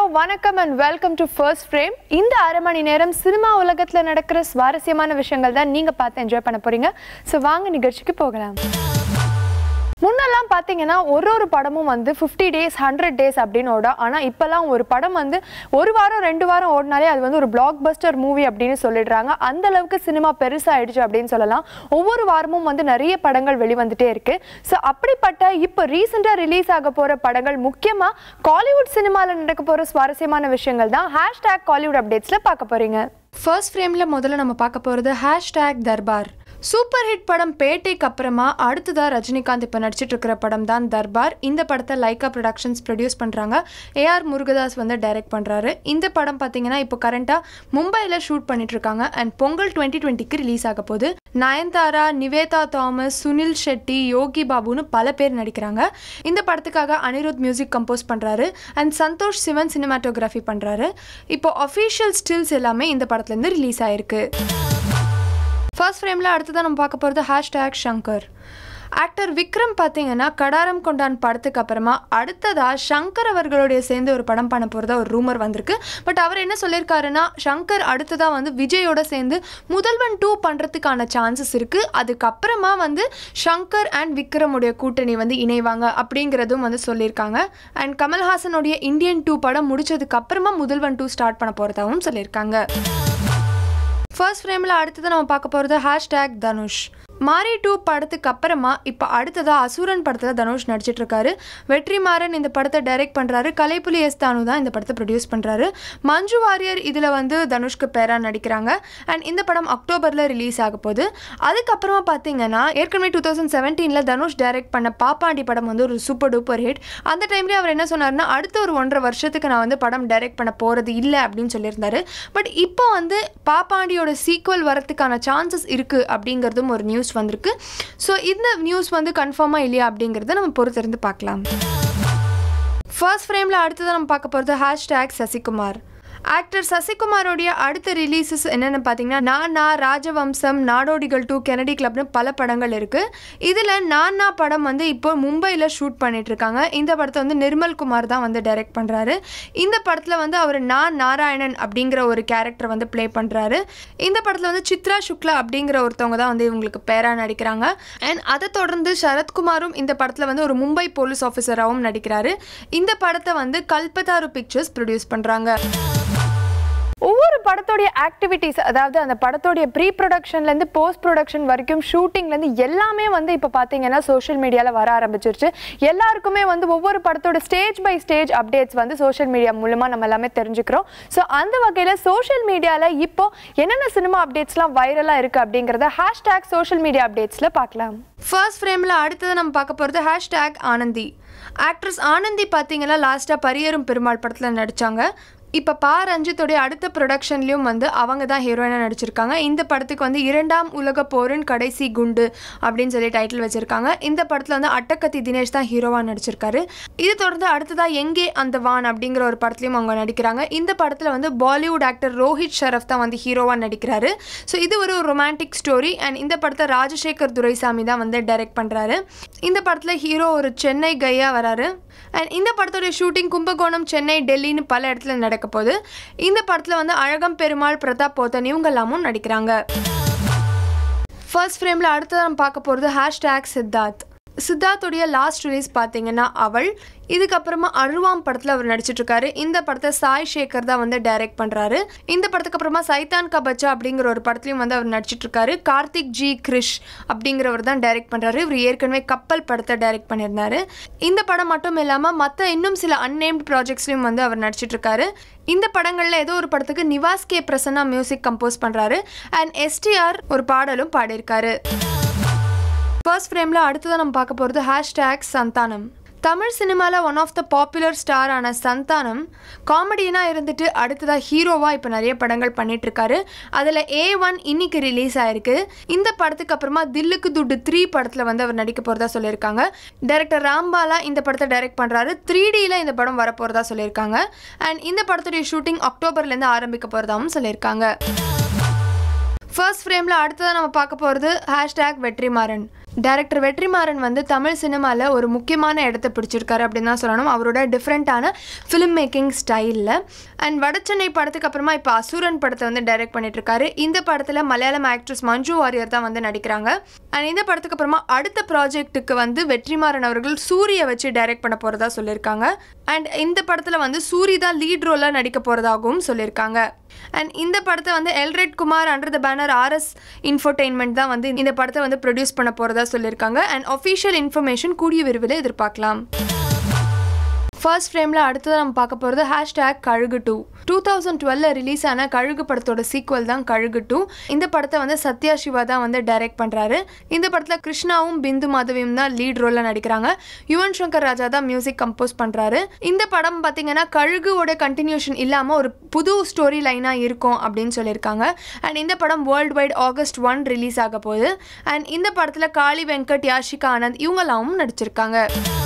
வணக்கம் and welcome to first frame இந்த அரை மணி நேரம் சினிமா உலகத்தில் நடக்கிற சுவாரஸ்யமான விஷயங்கள் தான் நீங்கள் பார்த்து என்ஜாய் பண்ண போறீங்க ஸோ வாங்க நிகழ்ச்சிக்கு போகலாம் முன்னெல்லாம் பார்த்தீங்கன்னா ஒரு ஒரு படமும் வந்து ஃபிஃப்டி டேஸ் ஹண்ட்ரட் டேஸ் அப்படின்னு ஓடும் ஆனால் இப்போல்லாம் ஒரு படம் வந்து ஒரு வாரம் ரெண்டு வாரம் ஓடினாலே அது வந்து ஒரு பிளாக் பஸ்டர் மூவி அப்படின்னு சொல்லிடுறாங்க அந்த அளவுக்கு சினிமா பெருசாகிடுச்சு அப்படின்னு சொல்லலாம் ஒவ்வொரு வாரமும் வந்து நிறைய படங்கள் வெளிவந்துட்டே இருக்கு ஸோ அப்படிப்பட்ட இப்போ ரீசெண்டாக ரிலீஸ் ஆக போகிற படங்கள் முக்கியமாக காலிவுட் சினிமாவில் நடக்க போகிற சுவாரஸ்யமான விஷயங்கள் தான் ஹேஷ்டேக் காலிவுட் அப்டேட்ஸில் பார்க்க போகிறீங்க ஃபர்ஸ்ட் ஃப்ரேமில் முதல்ல நம்ம பார்க்க போகிறது ஹேஷ்டேக் தர்பார் சூப்பர் ஹிட் படம் பேட்டைக்கு அப்புறமா அடுத்ததா ரஜினிகாந்த் இப்போ நடிச்சிட்டு இருக்கிற படம் தான் தர்பார் இந்த படத்தை லைக்கா ப்ரொடக்ஷன்ஸ் ப்ரொடியூஸ் பண்ணுறாங்க ஏஆர் முருகதாஸ் வந்து டைரக்ட் பண்ணுறாரு இந்த படம் பார்த்தீங்கன்னா இப்போ கரண்ட்டாக மும்பையில் ஷூட் பண்ணிட்டு இருக்காங்க அண்ட் பொங்கல் டுவெண்ட்டி டுவெண்ட்டிக்கு ரிலீஸ் ஆக போகுது நயன்தாரா நிவேதா தாமஸ் சுனில் ஷெட்டி யோகி பாபுன்னு பல பேர் நடிக்கிறாங்க இந்த படத்துக்காக அனிருத் மியூசிக் கம்போஸ் பண்ணுறாரு அண்ட் சந்தோஷ் சிவன் சினிமாட்டோகிராஃபி பண்ணுறாரு இப்போ அஃபீஷியல் ஸ்டில்ஸ் எல்லாமே இந்த படத்துலேருந்து ரிலீஸ் ஆயிருக்கு ஃபர்ஸ்ட் ஃப்ரேமில் அடுத்ததான் நம்ம பார்க்க போகிறது ஹேஷ்டேக் ஷங்கர் ஆக்டர் விக்ரம் பார்த்தீங்கன்னா கடாரம் கொண்டான் படத்துக்கு அப்புறமா அடுத்ததா ஷங்கர் அவர்களுடைய சேர்ந்து ஒரு படம் பண்ண போகிறதா ஒரு ரூமர் வந்திருக்கு பட் அவர் என்ன சொல்லியிருக்காருன்னா ஷங்கர் அடுத்ததாக வந்து விஜயோட சேர்ந்து முதல்வன் டூ பண்ணுறதுக்கான சான்சஸ் இருக்குது அதுக்கப்புறமா வந்து ஷங்கர் அண்ட் விக்ரமுடைய கூட்டணி வந்து இணைவாங்க அப்படிங்கிறதும் வந்து சொல்லியிருக்காங்க அண்ட் கமல்ஹாசனுடைய இந்தியன் டூ படம் முடிச்சதுக்கு அப்புறமா முதல்வன் டூ ஸ்டார்ட் பண்ண போகிறதாகவும் சொல்லியிருக்காங்க ஃபர்ஸ்ட் ஃப்ரேமில் அடுத்தது நம்ம பார்க்க போகிறது ஹேஷ்டேக் தனுஷ் மாரி டூ படத்துக்கு அப்புறமா இப்போ அடுத்ததாக அசுரன் படத்தில் தனுஷ் நடிச்சிட்டு இருக்காரு வெற்றிமாறன் இந்த படத்தை டைரக்ட் பண்ணுறாரு கலைப்புலி எஸ் தானு தான் இந்த படத்தை ப்ரொடியூஸ் பண்ணுறாரு மஞ்சு வாரியர் இதில் வந்து தனுஷ்க்கு பேராக நடிக்கிறாங்க அண்ட் இந்த படம் அக்டோபரில் ரிலீஸ் ஆக போகுது அதுக்கப்புறமா பார்த்தீங்கன்னா ஏற்கனவே டூ தௌசண்ட் செவன்டீனில் தனுஷ் டைரக்ட் பண்ண பாப்பாண்டி படம் வந்து ஒரு சூப்பர் டூப்பர் ஹிட் அந்த டைம்லேயே அவர் என்ன சொன்னார்னா அடுத்த ஒரு ஒன்றரை வருஷத்துக்கு நான் வந்து படம் டைரக்ட் பண்ண போகிறது இல்லை அப்படின்னு சொல்லியிருந்தாரு பட் இப்போ வந்து பாப்பாண்டியோட சீக்குவல் வரத்துக்கான சான்சஸ் இருக்குது அப்படிங்கிறதும் ஒரு நியூஸ் வந்திருக்கு ஸோ இந்த நியூஸ் வந்து கன்ஃபார்மாக இல்லையா அப்படிங்கிறத நம்ம பொறுத்திருந்து பார்க்கலாம் ஃபர்ஸ்ட் ஃப்ரேமில் அடுத்தது நம்ம பார்க்க போகிறது ஹேஷ்டேக் சசிகுமார் ஆக்டர் சசிகுமாரோடைய அடுத்த ரிலீசஸ் என்னென்னு பார்த்தீங்கன்னா நானா ராஜவம்சம் நாடோடிகள் டூ கெனடி கிளப்னு பல படங்கள் இருக்குது இதில் நானா படம் வந்து இப்போ மும்பையில் ஷூட் பண்ணிட்டு இருக்காங்க இந்த படத்தை வந்து நிர்மல் குமார் தான் வந்து டைரக்ட் பண்ணுறாரு இந்த படத்தில் வந்து அவர் நான் நாராயணன் அப்படிங்கிற ஒரு கேரக்டர் வந்து ப்ளே பண்ணுறாரு இந்த படத்தில் வந்து சித்ரா சுக்லா அப்படிங்கிற ஒருத்தவங்க தான் வந்து இவங்களுக்கு பேராக நடிக்கிறாங்க அண்ட் அதை தொடர்ந்து சரத்குமாரும் இந்த படத்தில் வந்து ஒரு மும்பை போலீஸ் ஆஃபீஸராகவும் நடிக்கிறாரு இந்த படத்தை வந்து கல்பத்தாரு பிக்சர்ஸ் ப்ரொடியூஸ் பண்ணுறாங்க ஒவ்வொரு படத்தோடைய ஆக்டிவிட்டீஸ் அதாவது அந்த படத்தோடைய ப்ரீ ப்ரொடக்ஷன்லேருந்து போஸ்ட் ப்ரொடக்ஷன் வரைக்கும் ஷூட்டிங்லேருந்து எல்லாமே வந்து இப்போ பார்த்தீங்கன்னா சோஷியல் மீடியாவில் வர ஆரம்பிச்சிருச்சு எல்லாருக்குமே வந்து ஒவ்வொரு படத்தோட ஸ்டேஜ் பை ஸ்டேஜ் அப்டேட்ஸ் வந்து சோஷியல் மீடியா மூலமாக நம்ம எல்லாமே தெரிஞ்சுக்கிறோம் ஸோ அந்த வகையில் சோஷியல் மீடியாவில் இப்போ என்னென்ன சினிமா அப்டேட்ஸ்லாம் வைரலாக இருக்குது அப்படிங்கிறத ஹேஷ்டேக் சோஷியல் மீடியா அப்டேட்ஸில் பார்க்கலாம் ஃபர்ஸ்ட் ஃப்ரேமில் அடுத்தது நம்ம பார்க்க போகிறது ஹேஷ்டேக் ஆனந்தி ஆக்ட்ரஸ் ஆனந்தி பார்த்தீங்கன்னா லாஸ்ட்டாக பரியரும் பெருமாள் படத்தில் நடித்தாங்க இப்போ பா ரஞ்சித்தோடைய அடுத்த ப்ரொடக்ஷன்லேயும் வந்து அவங்க தான் ஹீரோயினாக நடிச்சிருக்காங்க இந்த படத்துக்கு வந்து இரண்டாம் உலக போரின் கடைசி குண்டு அப்படின்னு சொல்லி டைட்டில் வச்சுருக்காங்க இந்த படத்தில் வந்து அட்டக்கத்தி தினேஷ் தான் ஹீரோவாக நடிச்சிருக்காரு இது தொடர்ந்து அடுத்ததாக எங்கே அந்த வான் அப்படிங்கிற ஒரு படத்துலையும் அவங்க நடிக்கிறாங்க இந்த படத்தில் வந்து பாலிவுட் ஆக்டர் ரோஹித் ஷரஃப் தான் வந்து ஹீரோவாக நடிக்கிறாரு ஸோ இது ஒரு ரொமான்டிக் ஸ்டோரி அண்ட் இந்த படத்தை ராஜசேகர் துரைசாமி தான் வந்து டைரக்ட் பண்ணுறாரு இந்த படத்தில் ஹீரோ ஒரு சென்னை கையாக வராரு அண்ட் இந்த படத்தோடைய ஷூட்டிங் கும்பகோணம் சென்னை டெல்லின்னு பல இடத்துல நடக்க போகுது இந்த படத்தில் வந்து அழகம் பெருமாள் பிரதாப் போத்தன் இவங்க எல்லாமும் நடிக்கிறாங்க ஃபர்ஸ்ட் ஃப்ரேமில் அடுத்தது நம்ம பார்க்க போகிறது ஹேஷ்டேக் சித்தார்த் சித்தார்த்துடைய லாஸ்ட் ரிலீஸ் பார்த்தீங்கன்னா அவள் இதுக்கப்புறமா அருவாம் படத்தில் அவர் நடிச்சிட்டு இருக்காரு இந்த படத்தை சாய் சேகர் தான் வந்து டைரக்ட் பண்ணுறாரு இந்த படத்துக்கு அப்புறமா சைத்தான் கா பச்சா அப்படிங்கிற ஒரு படத்துலையும் வந்து அவர் நடிச்சிட்டு இருக்காரு கார்த்திக் ஜி கிரிஷ் அப்படிங்கிறவர் தான் டைரக்ட் பண்ணுறாரு இவர் ஏற்கனவே கப்பல் படத்தை டைரக்ட் பண்ணியிருந்தாரு இந்த படம் மட்டும் இல்லாமல் மற்ற இன்னும் சில அன்னேம்ட் ப்ராஜெக்ட்ஸ்லையும் வந்து அவர் நடிச்சிட்டு இருக்காரு இந்த படங்களில் ஏதோ ஒரு படத்துக்கு Nivas K Prasanna music compose பண்ணுறாரு அண்ட் எஸ்டிஆர் ஒரு பாடலும் பாடியிருக்காரு ஃபர்ஸ்ட் ஃப்ரேமில் அடுத்ததான் நம்ம பார்க்க போகிறது ஹேஷ்டேக் சந்தானம் தமிழ் சினிமாவில் ஒன் ஆஃப் த பாப்புலர் ஸ்டாரான சந்தானம் காமெடியனாக இருந்துட்டு அடுத்ததாக ஹீரோவாக இப்போ நிறைய படங்கள் பண்ணிட்டு இருக்காரு அதில் ஏ ஒன் இன்னைக்கு ரிலீஸ் ஆயிருக்கு இந்த படத்துக்கு அப்புறமா தில்லுக்கு துட்டு த்ரீ படத்தில் வந்து அவர் நடிக்க போகிறதா சொல்லியிருக்காங்க டைரக்டர் ராம்பாலா இந்த படத்தை டைரக்ட் பண்ணுறாரு த்ரீ டியில் இந்த படம் வரப்போகிறதா சொல்லியிருக்காங்க அண்ட் இந்த படத்துடைய ஷூட்டிங் அக்டோபர்லேருந்து ஆரம்பிக்க போகிறதாவும் சொல்லியிருக்காங்க ஃபர்ஸ்ட் ஃப்ரேமில் அடுத்ததாக நம்ம பார்க்க போகிறது ஹேஷ்டேக் வெற்றிமாறன் டைரக்டர் வெற்றிமாறன் வந்து தமிழ் சினிமாவில் ஒரு முக்கியமான இடத்த பிடிச்சிருக்காரு அப்படின்னு தான் சொல்லணும் அவரோட டிஃப்ரெண்ட்டான ஃபிலிம் மேக்கிங் ஸ்டைலில் அண்ட் வடச்சென்னை படத்துக்கு அப்புறமா இப்போ அசுரன் படத்தை வந்து டைரக்ட் பண்ணிட்டு இருக்காரு இந்த படத்தில் மலையாளம் ஆக்ட்ரஸ் மஞ்சு வாரியர் தான் வந்து நடிக்கிறாங்க அண்ட் இந்த படத்துக்கு அப்புறமா அடுத்த ப்ராஜெக்ட்டுக்கு வந்து வெற்றிமாறன் அவர்கள் சூரிய வச்சு டைரக்ட் பண்ண போகிறதா சொல்லியிருக்காங்க அண்ட் இந்த படத்தில் வந்து சூரி தான் லீட் ரோலாக நடிக்க போகிறதாகவும் சொல்லியிருக்காங்க அண்ட் இந்த படத்தை வந்து Elred Kumar under the banner RS Infotainment தான் வந்து இந்த படத்தை வந்து ப்ரொடியூஸ் பண்ண போகிறதா சொல்லியிருக்காங்க அண்ட் ஒஃபிஷியல் இன்ஃபர்மேஷன் கூடிய விரைவில் எதிர்பார்க்கலாம் ஃபர்ஸ்ட் ஃப்ரேமில் அடுத்தது நம்ம பார்க்க போகிறது hashtag Kazhugu two two thousand twelve release ஆன கழுகு படத்தோட சீக்வல் தான் கழுகு டூ இந்த படத்தை வந்து சத்யா சிவா தான் வந்து டைரக்ட் பண்ணுறாரு இந்த படத்தில் கிருஷ்ணாவும் பிந்து மாதவியும் தான் லீட் ரோலில் நடிக்கிறாங்க யுவன் சங்கர் ராஜா தான் மியூசிக் கம்போஸ் பண்ணுறாரு இந்த படம் பார்த்தீங்கன்னா கழுகுவோட கண்டினியூஷன் இல்லாமல் ஒரு புது ஸ்டோரி லைனாக இருக்கும் அப்படின்னு சொல்லியிருக்காங்க அண்ட் இந்த படம் world wide August one release ஆக போகுது அண்ட் இந்த படத்தில் காளி வெங்கட் யாஷிகா ஆனந்த் இவங்களாவும் நடிச்சிருக்காங்க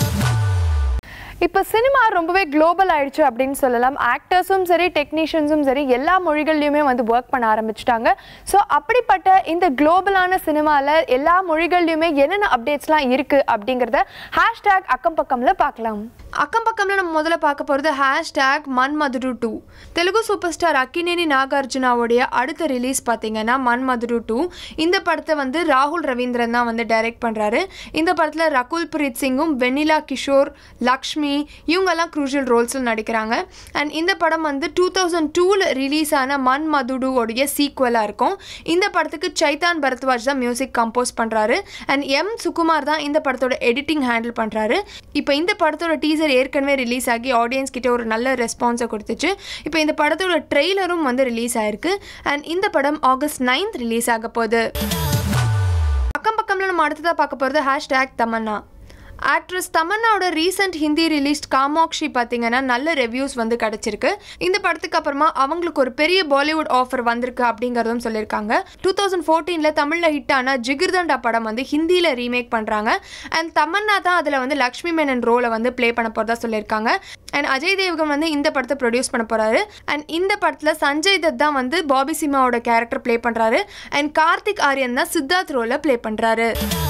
இப்போ சினிமா ரொம்பவே குளோபல் ஆயிடுச்சு அப்படின்னு சொல்லலாம் ஆக்டர்ஸும் சரி டெக்னீஷியன்ஸும் சரி எல்லா மொழிகள்லையுமே வந்து ஒர்க் பண்ண ஆரம்பிச்சிட்டாங்க ஸோ அப்படிப்பட்ட இந்த குளோபலான சினிமாவில் எல்லா மொழிகள்லையுமே என்னென்ன அப்டேட்ஸ்லாம் இருக்குது அப்படிங்கிறத ஹேஷ்டேக் அக்கம் பக்கமில் பார்க்கலாம் அக்கம் பக்கமில் நம்ம முதல்ல பார்க்க போகிறது hashtag Manmadhudu two Telugu super star Akkineni நாகார்ஜுனாவுடைய அடுத்த ரிலீஸ் பார்த்தீங்கன்னா மன் மதுரு டூ இந்த படத்தை வந்து ராகுல் ரவீந்திரன் தான் வந்து டைரக்ட் பண்ணுறாரு இந்த படத்தில் ரகுல் பிரீத் சிங்கும் வெண்ணிலா கிஷோர் லக்ஷ்மி இவங்கெல்லாம் க்ரூஷியல் ரோல்ஸில் நடிக்கிறாங்க அண்ட் இந்த படம் வந்து டூ தௌசண்ட் டூவில் ரிலீஸ் ஆன மன் மதுடுவோடைய சீக்வலாக இருக்கும் இந்த படத்துக்கு சைதான் பரத்வாஜ் தான் மியூசிக் கம்போஸ் பண்ணுறாரு அண்ட் எம் சுகுமார் தான் இந்த படத்தோட எடிட்டிங் ஹேண்டில் பண்ணுறாரு இப்போ இந்த படத்தோட டீசர் ஏற்கனவே ரிலீஸ் ஆகி ஆடியன்ஸ் கிட்ட ஒரு நல்ல ரெஸ்பான்ஸை கொடுத்துச்சு இப்போ இந்த படத்தோட ட்ரெய்லரும் வந்து ரிலீஸ் ஆயிருக்கு அண்ட் இந்த படம் ஆகஸ்ட் நைன்த் ரிலீஸ் ஆக போகுது அக்கம் பக்கம்ல நம்ம அடுத்ததாக பார்க்க போகிறது ஹேஷ்டேக் தமன்னா ஆக்ட்ரஸ் தமன்னாவோட ரீசெண்ட் ஹிந்தி ரிலீஸ்ட் காமாக்ஷி பார்த்தீங்கன்னா நல்ல ரிவ்யூஸ் வந்து கிடச்சிருக்கு இந்த படத்துக்கு அப்புறமா அவங்களுக்கு ஒரு பெரிய பாலிவுட் ஆஃபர் வந்திருக்கு அப்படிங்கிறதும் சொல்லியிருக்காங்க டூ தௌசண்ட் ஃபோர்டீனில் தமிழில் ஹிட் ஆன ஜிகிர்தண்டா படம் வந்து ஹிந்தியில் ரீமேக் பண்ணுறாங்க அண்ட் தமன்னா தான் அதில் வந்து லக்ஷ்மி மேனன் ரோலை வந்து ப்ளே பண்ண போகிறதா சொல்லியிருக்காங்க அண்ட் அஜய் தேவ்கன் வந்து இந்த படத்தை ப்ரொடியூஸ் பண்ண போகிறாரு அண்ட் இந்த படத்தில் சஞ்சய் தத் தான் வந்து பாபி சிம்மாவோட கேரக்டர் ப்ளே பண்ணுறாரு அண்ட் கார்த்திக் ஆரியன் தான் சித்தார்த் ரோலை ப்ளே பண்ணுறாரு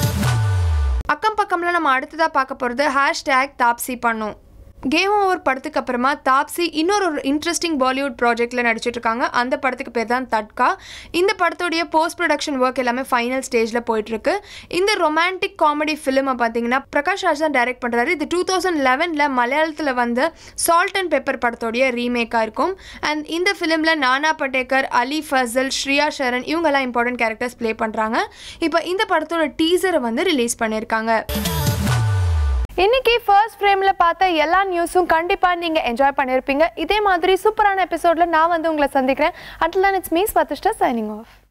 அக்கம் பக்கம்ல நம்ம அடுத்ததாக பார்க்க போகிறது ஹேஷ்டேக் தாப்சி பண்ணும் கேம் ஓவர் படத்துக்கு அப்புறமா தாப்சி இன்னொரு ஒரு இன்ட்ரெஸ்டிங் பாலிவுட் ப்ராஜெக்டில் நடிச்சிட்டு இருக்காங்க அந்த படத்துக்கு பேர் தான் தட்கா இந்த படத்துடைய போஸ்ட் ப்ரொடக்ஷன் ஒர்க் எல்லாமே ஃபைனல் ஸ்டேஜில் போயிட்டுருக்கு இந்த ரொமான்டிக் காமெடி ஃபிலிமை பார்த்தீங்கன்னா பிரகாஷ் ராஜ் தான் டைரக்ட் பண்ணுறாரு இது டூ தௌசண்ட் லெவனில் மலையாளத்தில் வந்த சால்ட் அண்ட் பெப்பர் படத்தோடைய ரீமேக்காக இருக்கும் அண்ட் இந்த ஃபிலிமில் நானா பட்டேக்கர் அலி ஃபசல் ஸ்ரீயா ஷரன் இவங்கெல்லாம் இம்பார்ட்டன்ட் கேரக்டர்ஸ் ப்ளே பண்ணுறாங்க இப்போ இந்த படத்தோட டீசரை வந்து ரிலீஸ் பண்ணியிருக்காங்க இன்னைக்கு ஃபர்ஸ்ட் ஃப்ரேமில் பார்த்த எல்லா நியூஸும் கண்டிப்பாக நீங்கள் என்ஜாய் பண்ணியிருப்பீங்க இதே மாதிரி சூப்பரான எபிசோடில் நான் வந்து உங்களை சந்திக்கிறேன் அட்லான் it's me Badusha signing of